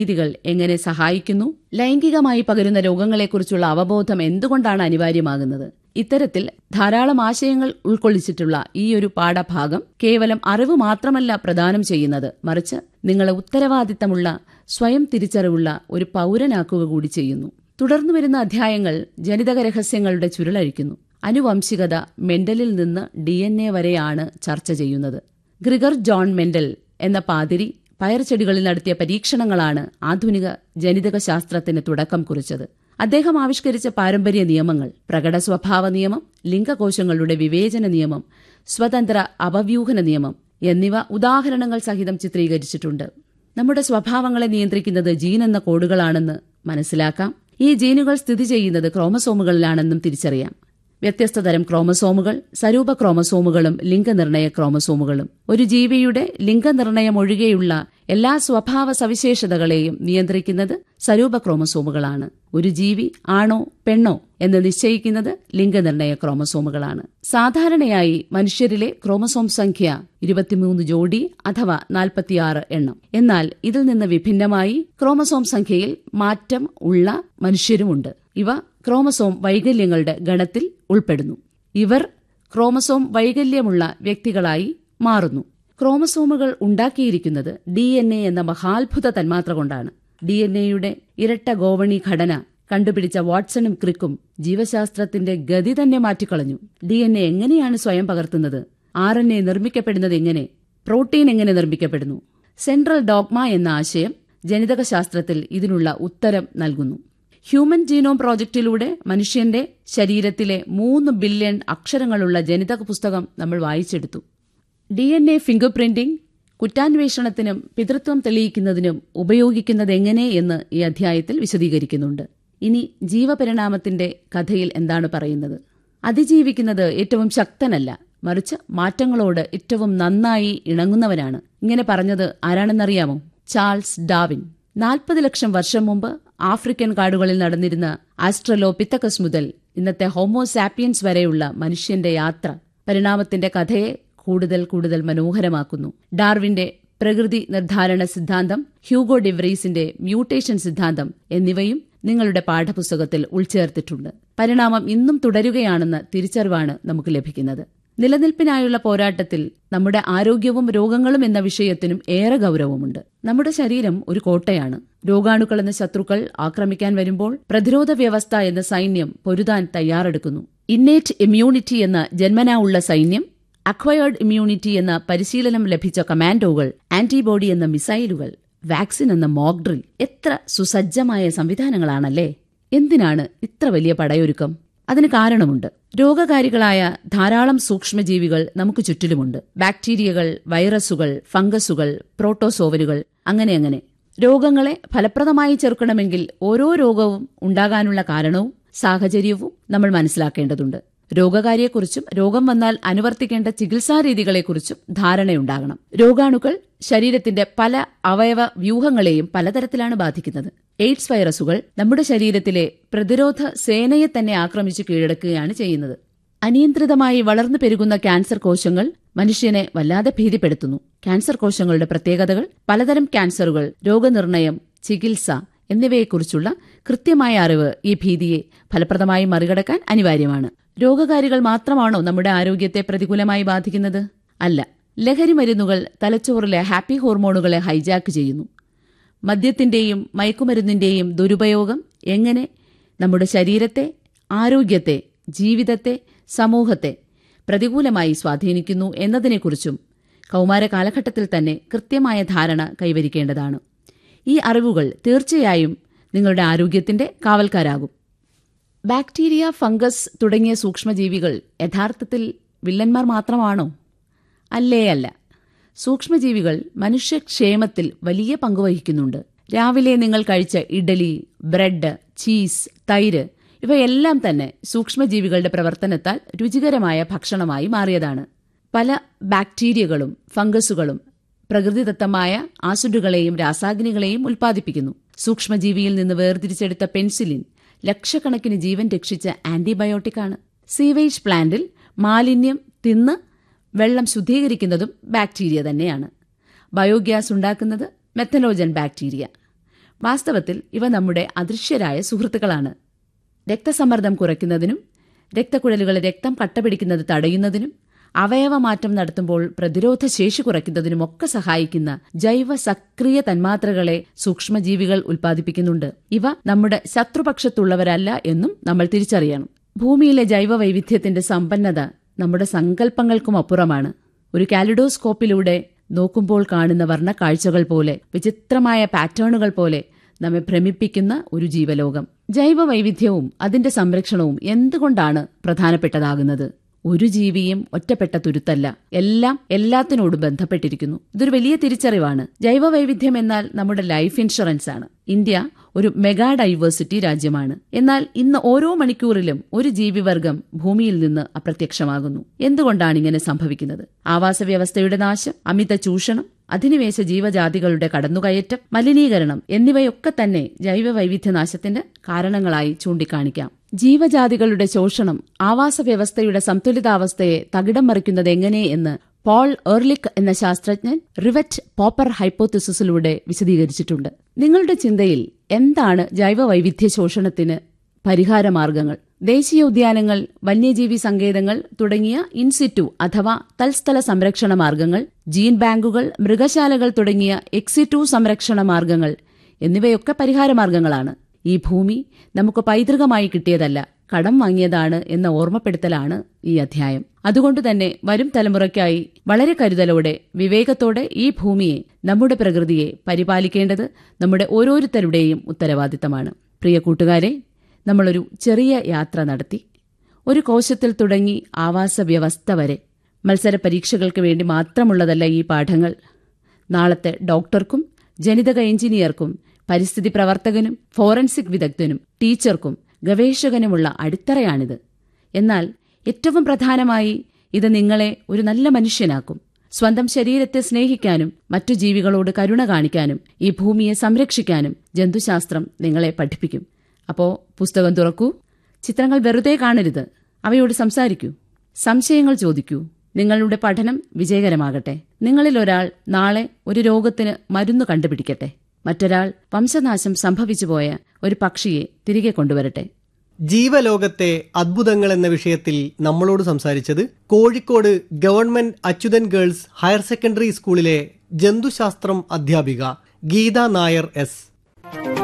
രീതികൾ എങ്ങനെ സഹായിക്കുന്നു ലൈംഗികമായി പകരുന്ന രോഗങ്ങളെക്കുറിച്ചുള്ള അവബോധം എന്തുകൊണ്ടാണ് അനിവാര്യമാകുന്നത് ഇത്തരത്തിൽ ധാരാളം ആശയങ്ങൾ ഉൾക്കൊള്ളിച്ചിട്ടുള്ള ഈ ഒരു പാഠഭാഗം കേവലം അറിവ് മാത്രമല്ല പ്രദാനം ചെയ്യുന്നത് മറിച്ച് നിങ്ങളെ ഉത്തരവാദിത്തമുള്ള സ്വയം തിരിച്ചറിവുള്ള ഒരു പൗരനാക്കുക കൂടി ചെയ്യുന്നു തുടർന്നു വരുന്ന അധ്യായങ്ങൾ ജനിതക രഹസ്യങ്ങളുടെ ചുരുളഴിക്കുന്നു അനുവംശികത മെന്റലിൽ നിന്ന് ഡി എൻ എ വരെയാണ് ചർച്ച ചെയ്യുന്നത് ഗ്രിഗർ ജോൺ മെന്റൽ എന്ന പാതിരി പയർചെടികളിൽ നടത്തിയ പരീക്ഷണങ്ങളാണ് ആധുനിക ജനിതക ശാസ്ത്രത്തിന് തുടക്കം കുറിച്ചത് അദ്ദേഹം ആവിഷ്കരിച്ച പാരമ്പര്യ നിയമങ്ങൾ പ്രകട സ്വഭാവ നിയമം ലിംഗകോശങ്ങളുടെ വിവേചന നിയമം സ്വതന്ത്ര അപവ്യൂഹന നിയമം എന്നിവ ഉദാഹരണങ്ങൾ സഹിതം ചിത്രീകരിച്ചിട്ടുണ്ട് നമ്മുടെ സ്വഭാവങ്ങളെ നിയന്ത്രിക്കുന്നത് ജീൻ എന്ന കോഡുകളാണെന്ന് മനസ്സിലാക്കാം ഈ ജീനുകൾ സ്ഥിതി ചെയ്യുന്നത് ക്രോമസോമുകളിലാണെന്നും തിരിച്ചറിയാം വ്യത്യസ്ത തരം ക്രോമസോമുകൾ സരൂപ ക്രോമസോമുകളും ലിംഗനിർണയ ക്രോമസോമുകളും ഒരു ജീവിയുടെ ലിംഗനിർണയം ഒഴികെയുള്ള എല്ലാ സ്വഭാവ സവിശേഷതകളെയും നിയന്ത്രിക്കുന്നത് സരൂപ ക്രോമസോമുകളാണ് ഒരു ജീവി ആണോ പെണ്ണോ എന്ന് നിശ്ചയിക്കുന്നത് ലിംഗനിർണയ ക്രോമസോമുകളാണ് സാധാരണയായി മനുഷ്യരിലെ ക്രോമസോം സംഖ്യ ഇരുപത്തിമൂന്ന് ജോഡി അഥവാ നാൽപ്പത്തിയാറ് എണ്ണം എന്നാൽ ഇതിൽ നിന്ന് വിഭിന്നമായി ക്രോമസോം സംഖ്യയിൽ മാറ്റം ഉള്ള മനുഷ്യരുമുണ്ട് ഇവ ക്രോമസോം വൈകല്യങ്ങളുടെ ഗണത്തിൽ ഉൾപ്പെടുന്നു ഇവർ ക്രോമസോം വൈകല്യമുള്ള വ്യക്തികളായി മാറുന്നു ക്രോമസോമുകൾ ഉണ്ടാക്കിയിരിക്കുന്നത് ഡി എൻ എ എന്ന മഹാത്ഭുത തന്മാത്ര കൊണ്ടാണ് ഡി എൻ എയുടെ ഇരട്ട ഗോവണി ഘടന കണ്ടുപിടിച്ച വാട്സണും ക്രിക്കും ജീവശാസ്ത്രത്തിന്റെ ഗതി തന്നെ മാറ്റിക്കളഞ്ഞു ഡി എൻ എ എങ്ങനെയാണ് സ്വയം പകർത്തുന്നത് ആർ എൻ എ നിർമ്മിക്കപ്പെടുന്നത് എങ്ങനെ പ്രോട്ടീൻ എങ്ങനെ നിർമ്മിക്കപ്പെടുന്നു സെൻട്രൽ ഡോഗ്മ എന്ന ആശയം ജനിതക ശാസ്ത്രത്തിൽ ഇതിനുള്ള ഉത്തരം നൽകുന്നു ഹ്യൂമൻ ജീനോം പ്രോജക്റ്റിലൂടെ മനുഷ്യന്റെ ശരീരത്തിലെ മൂന്ന് ബില്യൺ അക്ഷരങ്ങളുള്ള ജനിതക പുസ്തകം നമ്മൾ വായിച്ചെടുത്തു D N A fingerprinting കുറ്റാന്വേഷണത്തിനും പിതൃത്വം തെളിയിക്കുന്നതിനും ഉപയോഗിക്കുന്നതെങ്ങനെ എന്ന് ഈ അധ്യായത്തിൽ വിശദീകരിക്കുന്നുണ്ട് ഇനി ജീവപരിണാമത്തിന്റെ കഥയിൽ എന്താണ് പറയുന്നത് അതിജീവിക്കുന്നത് ഏറ്റവും ശക്തനല്ല മറിച്ച് മാറ്റങ്ങളോട് ഏറ്റവും നന്നായി ഇണങ്ങുന്നവനാണ് ഇങ്ങനെ പറഞ്ഞത് ആരാണെന്നറിയാമോ ചാൾസ് ഡാവിൻ നാൽപ്പത് ലക്ഷം വർഷം മുമ്പ് ആഫ്രിക്കൻ കാടുകളിൽ നടന്നിരുന്ന ആസ്ട്രലോ പിത്തക്കസ് മുതൽ ഇന്നത്തെ ഹോമോസാപ്പിയൻസ് വരെയുള്ള മനുഷ്യന്റെ യാത്ര പരിണാമത്തിന്റെ കഥയെ കൂടുതൽ കൂടുതൽ മനോഹരമാക്കുന്നു ഡാർവിന്റെ പ്രകൃതി നിർദ്ധാരണ സിദ്ധാന്തം ഹ്യൂഗോ ഡിവ്രീസിന്റെ മ്യൂട്ടേഷൻ സിദ്ധാന്തം എന്നിവയും നിങ്ങളുടെ പാഠപുസ്തകത്തിൽ ഉൾച്ചേർത്തിട്ടുണ്ട് പരിണാമം ഇന്നും തുടരുകയാണെന്ന തിരിച്ചറിവാണ് നമുക്ക് ലഭിക്കുന്നത് നിലനിൽപ്പിനായുള്ള പോരാട്ടത്തിൽ നമ്മുടെ ആരോഗ്യവും രോഗങ്ങളും എന്ന വിഷയത്തിനും ഏറെ ഗൗരവമുണ്ട് നമ്മുടെ ശരീരം ഒരു കോട്ടയാണ് രോഗാണുക്കൾ എന്ന ശത്രുക്കൾ ആക്രമിക്കാൻ വരുമ്പോൾ പ്രതിരോധ വ്യവസ്ഥ എന്ന സൈന്യം പൊരുതാൻ തയ്യാറെടുക്കുന്നു ഇന്നേറ്റ് ഇമ്മ്യൂണിറ്റി എന്ന ജന്മനാ ഉള്ള സൈന്യം അക്വയേർഡ് ഇമ്മ്യൂണിറ്റി എന്ന പരിശീലനം ലഭിച്ച കമാൻഡോകൾ ആന്റിബോഡി എന്ന മിസൈലുകൾ വാക്സിൻ എന്ന മോക്ക് ഡ്രിൽ എത്ര സുസജ്ജമായ സംവിധാനങ്ങളാണല്ലേ എന്തിനാണ് ഇത്ര വലിയ പടയൊരുക്കം അതിന് കാരണമുണ്ട് രോഗകാരികളായ ധാരാളം സൂക്ഷ്മജീവികൾ നമുക്ക് ചുറ്റിലുമുണ്ട് ബാക്ടീരിയകൾ വൈറസുകൾ ഫംഗസുകൾ പ്രോട്ടോസോവനുകൾ അങ്ങനെ അങ്ങനെ രോഗങ്ങളെ ഫലപ്രദമായി ചെറുക്കണമെങ്കിൽ ഓരോ രോഗവും ഉണ്ടാകാനുള്ള കാരണവും സാഹചര്യവും നമ്മൾ മനസ്സിലാക്കേണ്ടതുണ്ട് രോഗകാരിയെക്കുറിച്ചും രോഗം വന്നാൽ അനുവർത്തിക്കേണ്ട ചികിത്സാരീതികളെക്കുറിച്ചും ധാരണയുണ്ടാകണം രോഗാണുക്കൾ ശരീരത്തിന്റെ പല അവയവ വ്യൂഹങ്ങളെയും പലതരത്തിലാണ് ബാധിക്കുന്നത് എയ്ഡ്സ് വൈറസുകൾ നമ്മുടെ ശരീരത്തിലെ പ്രതിരോധ സേനയെ തന്നെ ആക്രമിച്ചു കീഴടക്കുകയാണ് ചെയ്യുന്നത് അനിയന്ത്രിതമായി വളർന്നു പെരുകുന്ന ക്യാൻസർ കോശങ്ങൾ മനുഷ്യനെ വല്ലാതെ ഭീതിപ്പെടുത്തുന്നു ക്യാൻസർ കോശങ്ങളുടെ പ്രത്യേകതകൾ പലതരം ക്യാൻസറുകൾ രോഗനിർണയം ചികിത്സ എന്നിവയെക്കുറിച്ചുള്ള കൃത്യമായ അറിവ് ഈ ഭീതിയെ ഫലപ്രദമായി മറികടക്കാൻ അനിവാര്യമാണ് രോഗകാരികൾ മാത്രമാണോ നമ്മുടെ ആരോഗ്യത്തെ പ്രതികൂലമായി ബാധിക്കുന്നത് അല്ല ലഹരി മരുന്നുകൾ തലച്ചോറിലെ ഹാപ്പി ഹോർമോണുകളെ ഹൈജാക്ക് ചെയ്യുന്നു മദ്യത്തിന്റെയും മയക്കുമരുന്നിന്റെയും ദുരുപയോഗം എങ്ങനെ നമ്മുടെ ശരീരത്തെ ആരോഗ്യത്തെ ജീവിതത്തെ സമൂഹത്തെ പ്രതികൂലമായി സ്വാധീനിക്കുന്നു എന്നതിനെക്കുറിച്ചും കൗമാര കാലഘട്ടത്തിൽ തന്നെ കൃത്യമായ ധാരണ കൈവരിക്കേണ്ടതാണ് ഈ അറിവുകൾ തീർച്ചയായും നിങ്ങളുടെ ആരോഗ്യത്തിന്റെ കാവൽക്കാരാകും ബാക്ടീരിയ ഫംഗസ് തുടങ്ങിയ സൂക്ഷ്മജീവികൾ യഥാർത്ഥത്തിൽ വില്ലന്മാർ മാത്രമാണോ അല്ലേ അല്ല സൂക്ഷ്മജീവികൾ മനുഷ്യക്ഷേമത്തിൽ വലിയ പങ്കുവഹിക്കുന്നുണ്ട് രാവിലെ നിങ്ങൾ കഴിച്ച ഇഡലി ബ്രെഡ് ചീസ് തൈര് ഇവയെല്ലാം തന്നെ സൂക്ഷ്മജീവികളുടെ പ്രവർത്തനത്താൽ രുചികരമായ ഭക്ഷണമായി മാറിയതാണ് പല ബാക്ടീരിയകളും ഫംഗസുകളും പ്രകൃതിദത്തമായ ആസിഡുകളെയും രാസാഗ്നികളെയും ഉൽപ്പാദിപ്പിക്കുന്നു സൂക്ഷ്മജീവിയിൽ നിന്ന് വേർതിരിച്ചെടുത്ത പെൻസിലിൻ ലക്ഷക്കണക്കിന് ജീവൻ രക്ഷിച്ച ആന്റിബയോട്ടിക്കാണ് സീവേജ് പ്ലാന്റിൽ മാലിന്യം തിന്ന് വെള്ളം ശുദ്ധീകരിക്കുന്നതും ബാക്ടീരിയ തന്നെയാണ് ബയോഗ്യാസ് ഉണ്ടാക്കുന്നത് മെത്തനോജൻ ബാക്ടീരിയ വാസ്തവത്തിൽ ഇവ നമ്മുടെ അദൃശ്യരായ സുഹൃത്തുക്കളാണ് രക്തസമ്മർദ്ദം കുറയ്ക്കുന്നതിനും രക്തക്കുഴലുകളിൽ രക്തം കട്ടപിടിക്കുന്നത് തടയുന്നതിനും അവയവമാറ്റം നടത്തുമ്പോൾ പ്രതിരോധ ശേഷി കുറയ്ക്കുന്നതിനുമൊക്കെ സഹായിക്കുന്ന ജൈവ സക്രിയ തന്മാത്രകളെ സൂക്ഷ്മജീവികൾ ഉൽപ്പാദിപ്പിക്കുന്നുണ്ട് ഇവ നമ്മുടെ ശത്രുപക്ഷത്തുള്ളവരല്ല എന്നും നമ്മൾ തിരിച്ചറിയണം ഭൂമിയിലെ ജൈവ വൈവിധ്യത്തിന്റെ സമ്പന്നത നമ്മുടെ സങ്കല്പങ്ങൾക്കും അപ്പുറമാണ് ഒരു കാലിഡോസ്കോപ്പിലൂടെ നോക്കുമ്പോൾ കാണുന്ന വർണ്ണക്കാഴ്ചകൾ പോലെ വിചിത്രമായ പാറ്റേണുകൾ പോലെ നമ്മെ ഭ്രമിപ്പിക്കുന്ന ഒരു ജീവലോകം ജൈവ വൈവിധ്യവും അതിന്റെ സംരക്ഷണവും എന്തുകൊണ്ടാണ് പ്രധാനപ്പെട്ടതാകുന്നത് ഒരു ജീവിയും ഒറ്റപ്പെട്ട തുരുത്തല്ല എല്ലാം എല്ലാത്തിനോടും ബന്ധപ്പെട്ടിരിക്കുന്നു ഇതൊരു വലിയ തിരിച്ചറിവാണ് ജൈവ വൈവിധ്യം എന്നാൽ നമ്മുടെ ലൈഫ് ഇൻഷുറൻസ് ആണ് ഇന്ത്യ ഒരു മെഗാ ഡൈവേഴ്സിറ്റി രാജ്യമാണ് എന്നാൽ ഇന്ന് ഓരോ മണിക്കൂറിലും ഒരു ജീവിവർഗം ഭൂമിയിൽ നിന്ന് അപ്രത്യക്ഷമാകുന്നു എന്തുകൊണ്ടാണ് ഇങ്ങനെ സംഭവിക്കുന്നത് ആവാസ വ്യവസ്ഥയുടെ നാശം അമിത ചൂഷണം അധിനിവേശ ജീവജാതികളുടെ കടന്നുകയറ്റം മലിനീകരണം എന്നിവയൊക്കെ തന്നെ ജൈവ വൈവിധ്യനാശത്തിന്റെ കാരണങ്ങളായി ചൂണ്ടിക്കാണിക്കാം ജീവജാതികളുടെ ശോഷണം ആവാസ വ്യവസ്ഥയുടെ സന്തുലിതാവസ്ഥയെ തകിടം മറിക്കുന്നത് എങ്ങനെ എന്ന് പോൾ എർലിക് എന്ന ശാസ്ത്രജ്ഞൻ റിവറ്റ് പോപ്പർ ഹൈപ്പോത്തിസിസിലൂടെ വിശദീകരിച്ചിട്ടുണ്ട് നിങ്ങളുടെ ചിന്തയിൽ എന്താണ് ജൈവ വൈവിധ്യ ശോഷണത്തിന് പരിഹാരമാർഗങ്ങൾ ദേശീയോദ്യാനങ്ങൾ വന്യജീവി സങ്കേതങ്ങൾ തുടങ്ങിയ ഇൻസിറ്റു അഥവാ തൽസ്ഥല സംരക്ഷണ മാർഗങ്ങൾ ജീൻ ബാങ്കുകൾ മൃഗശാലകൾ തുടങ്ങിയ എക്സിറ്റു സംരക്ഷണ മാർഗങ്ങൾ എന്നിവയൊക്കെ പരിഹാരമാർഗങ്ങളാണ് ഈ ഭൂമി നമുക്ക് പൈതൃകമായി കിട്ടിയതല്ല കടം വാങ്ങിയതാണ് എന്ന ഓർമ്മപ്പെടുത്തലാണ് ഈ അധ്യായം അതുകൊണ്ട് തന്നെ വരും തലമുറയ്ക്കായി വളരെ കരുതലോടെ വിവേകത്തോടെ ഈ ഭൂമിയെ നമ്മുടെ പ്രകൃതിയെ പരിപാലിക്കേണ്ടത് നമ്മുടെ ഓരോരുത്തരുടെയും ഉത്തരവാദിത്തമാണ് പ്രിയ കൂട്ടുകാരെ നമ്മളൊരു ചെറിയ യാത്ര നടത്തി ഒരു കോശത്തിൽ തുടങ്ങി ആവാസ വ്യവസ്ഥ വരെ മത്സര പരീക്ഷകൾക്ക് വേണ്ടി മാത്രമുള്ളതല്ല ഈ പാഠങ്ങൾ നാളത്തെ ഡോക്ടർക്കും ജനിതക എഞ്ചിനീയർക്കും പരിസ്ഥിതി പ്രവർത്തകനും ഫോറൻസിക് വിദഗ്ധനും ടീച്ചർക്കും ഗവേഷകനുമുള്ള അടിത്തറയാണിത് എന്നാൽ ഏറ്റവും പ്രധാനമായി ഇത് നിങ്ങളെ ഒരു നല്ല മനുഷ്യനാക്കും സ്വന്തം ശരീരത്തെ സ്നേഹിക്കാനും മറ്റു ജീവികളോട് കരുണ കാണിക്കാനും ഈ ഭൂമിയെ സംരക്ഷിക്കാനും ജന്തുശാസ്ത്രം നിങ്ങളെ പഠിപ്പിക്കും അപ്പോ പുസ്തകം തുറക്കൂ ചിത്രങ്ങൾ വെറുതെ കാണരുത് അവയോട് സംസാരിക്കൂ സംശയങ്ങൾ ചോദിക്കൂ നിങ്ങളുടെ പഠനം വിജയകരമാകട്ടെ നിങ്ങളിൽ ഒരാൾ നാളെ ഒരു രോഗത്തിന് മരുന്ന് കണ്ടുപിടിക്കട്ടെ മറ്റൊരാൾ വംശനാശം സംഭവിച്ചുപോയ ഒരു പക്ഷിയെ തിരികെ കൊണ്ടുവരട്ടെ ജീവലോകത്തെ അദ്ഭുതങ്ങൾ എന്ന വിഷയത്തിൽ നമ്മളോട് സംസാരിച്ചത് Kozhikode government Achuthan girls higher secondary സ്കൂളിലെ ജന്തുശാസ്ത്രം അധ്യാപിക ഗീത നായർ എസ്